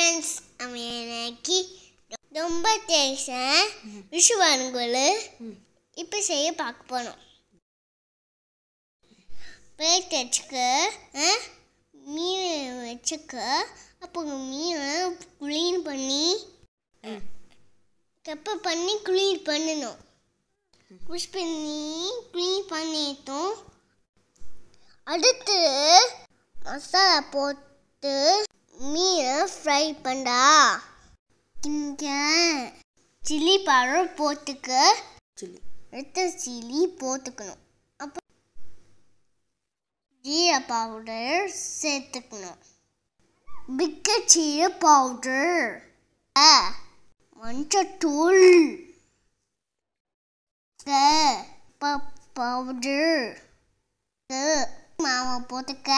friends நம்ம இன்னைக்கு ரொம்ப டேஸ்டான விஷுவானுகள் இப்போ செய்ய பார்க்க போனோம் பிளேட் வச்சுக்க ஆ, மீன் வச்சுக்க அப்போ மீனை க்ளீன் பண்ணி கப்பை பண்ணி க்ளீன் பண்ணணும் புஷ் பண்ணி க்ளீன் பண்ணிட்டோம் அடுத்து மசாலா போட்டு மீனை ஃப்ரை பண்ணா இங்கே சில்லி பவுடர் போட்டுக்க சில்லி அடுத்து சில்லி போட்டுக்கணும் அப்போ ஜீரா பவுடர் சேர்த்துக்கணும் பிக்க சீர பவுடர் மஞ்சத்தூள் பவுடர் மாவை போட்டுக்க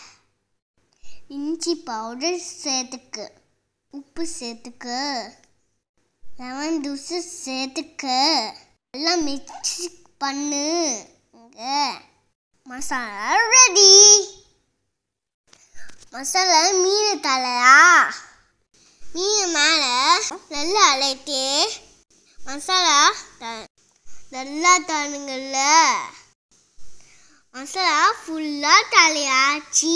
இஞ்சி பவுடர் சேர்த்துக்கு உப்பு சேர்த்துக்க லெமன் ஜூஸு சேர்த்துக்க எல்லாம் மிக்ஸ் பண்ணு இங்க மசாலா ரெடி மசாலா மீன் தலையா மீன் மேலே நல்லா அழைத்தே மசாலா த- நல்லா தருங்கல்ல மசாலா ஃபுல்லாக தலையாச்சு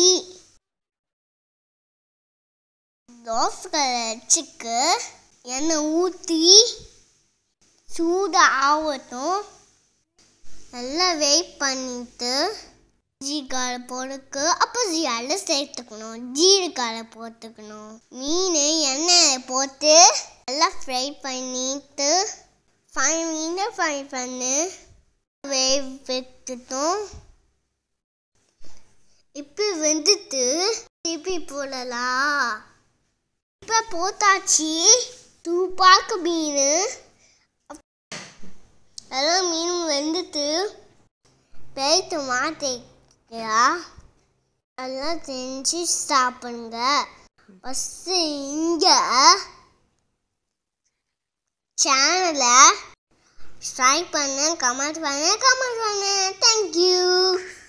தோசைகளை வச்சுக்கு எண்ணெய் ஊற்றி சூடு ஆகட்டும் நல்லா வெயிட் பண்ணிட்டு ஜீரகால போடுக்கு அப்போ ஜீரால சேர்த்துக்கணும் ஜீரகால போட்டுக்கணும் மீன் எண்ணெய் போட்டு நல்லா ஃப்ரை பண்ணிட்டு ஃபைவ் மினிட் ஃப்ரை பண்ணு வேவ் வைக்கட்டும் இப்போ வந்துட்டு திருப்பி போடலாம் இப்போ போட்டாச்சு தூப்பாக்கு மீன் அதெல்லாம் மீன் வெந்துட்டு பேய்த்து மாட்டேங்கிறா அதெல்லாம் செஞ்சு சாப்பிடுங்க ஃபஸ்ட்டு இங்கே சேனலை ஸ்ட்ரைக் பண்ண கமெண்ட் பண்ண கமெண்ட் பண்ண தேங்க்யூ